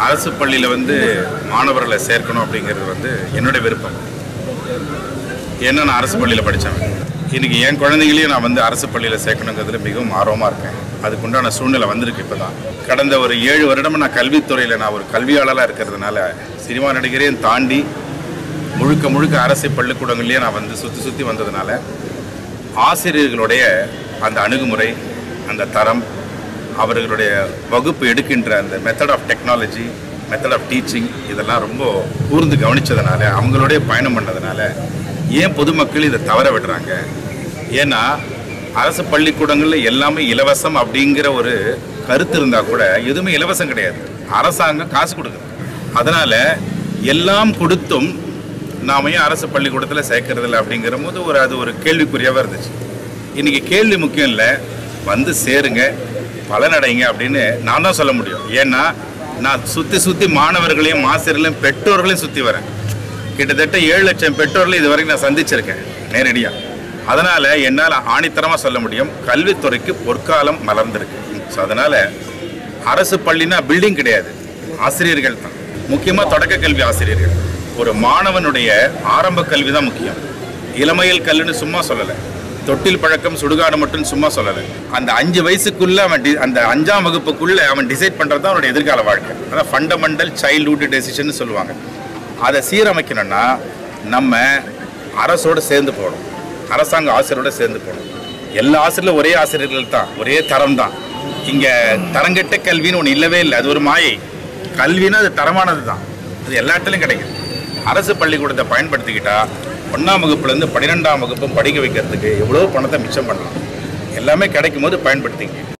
அரசு பள்ளியில் வந்து மாணவர்களை சேர்க்கணும் அப்படிங்கிறது வந்து என்னுடைய விருப்பம் ஏன்னா நான் அரசு பள்ளியில் படித்தவன் இன்னைக்கு என் குழந்தைகளையும் நான் வந்து அரசு பள்ளியில் சேர்க்கணுங்கிறதுல மிகவும் ஆர்வமாக இருக்கேன் அதுக்குண்டான சூழ்நிலை வந்திருக்கு இப்போ தான் கடந்த ஒரு ஏழு வருடமாக நான் கல்வித்துறையில் நான் ஒரு கல்வியாளராக இருக்கிறதுனால சினிமா நடிகரையும் தாண்டி முழுக்க முழுக்க அரசு பள்ளிக்கூடங்கள்லேயே நான் வந்து சுற்றி சுற்றி வந்ததுனால ஆசிரியர்களுடைய அந்த அணுகுமுறை அந்த தரம் அவர்களுடைய வகுப்பு எடுக்கின்ற அந்த method of technology method of teaching இதெல்லாம் ரொம்ப கூர்ந்து கவனிச்சதுனால அவங்களுடைய பயணம் பண்ணதுனால ஏன் பொதுமக்கள் இதை தவற விடுறாங்க ஏன்னா அரசு பள்ளிக்கூடங்களில் எல்லாமே இலவசம் அப்படிங்கிற ஒரு கருத்து இருந்தால் கூட எதுவுமே இலவசம் கிடையாது அரசாங்கம் காசு கொடுக்குது அதனால் எல்லாம் கொடுத்தும் நாம ஏன் அரசு பள்ளிக்கூடத்தில் சேர்க்கறதில்ல அப்படிங்கிற போது ஒரு அது ஒரு கேள்விக்குறியாகவே இருந்துச்சு இன்னைக்கு கேள்வி முக்கியம் இல்லை வந்து சேருங்க பலனடைங்க அப்படின்னு நான் தான் சொல்ல முடியும் ஏன்னா நான் சுற்றி சுற்றி மாணவர்களையும் ஆசிரியர்களையும் பெற்றோர்களையும் சுற்றி வரேன் கிட்டத்தட்ட ஏழு லட்சம் பெற்றோர்களை இது வரைக்கும் நான் சந்திச்சிருக்கேன் நேரடியாக அதனால் என்னால் ஆணித்தரமாக சொல்ல முடியும் கல்வித்துறைக்கு பொற்காலம் மலர்ந்திருக்கு ஸோ அதனால் அரசு பள்ளினா பில்டிங் கிடையாது ஆசிரியர்கள் தான் முக்கியமாக தொடக்க கல்வி ஆசிரியர்கள் ஒரு மாணவனுடைய ஆரம்ப கல்வி தான் முக்கியம் இளமையில் கல்வின்னு சும்மா சொல்லலை தொட்டில் பழக்கம் சுடுகாடு மட்டும் சும்மா சொல்லலை அந்த அஞ்சு வயசுக்குள்ள அவன் டி- அந்த அஞ்சாம் வகுப்புக்குள்ள அவன் டிசைட் பண்ணுறது தான் அவனுடைய எதிர்கால வாழ்க்கை அதான் ஃபண்டமெண்டல் சைல்ட்ஹுட் டெசிஷன் சொல்லுவாங்க அதை சீரமைக்கணும்னா நம்ம அரசோடு சேர்ந்து போகணும் அரசாங்க ஆசிரியரோட சேர்ந்து போகணும் எல்லா ஆசிரியர்களும் ஒரே ஆசிரியர்கள் தான் ஒரே தரம் தான் இங்கே தரங்கெட்ட கல்வின்னு ஒன்று இல்லவே இல்லை அது ஒரு மாயை கல்வினா அது தரமானது தான் அது எல்லா இடத்துலையும் கிடைக்குது அரசு பள்ளிக்கூடத்தை பயன்படுத்திக்கிட்டா ஒன்றாம் வகுப்புலேருந்து பன்னிரெண்டாம் வகுப்பும் படிக்க வைக்கிறதுக்கு எவ்வளோ பணத்தை மிச்சம் பண்ணலாம் எல்லாமே கிடைக்கும் போது பயன்படுத்திங்க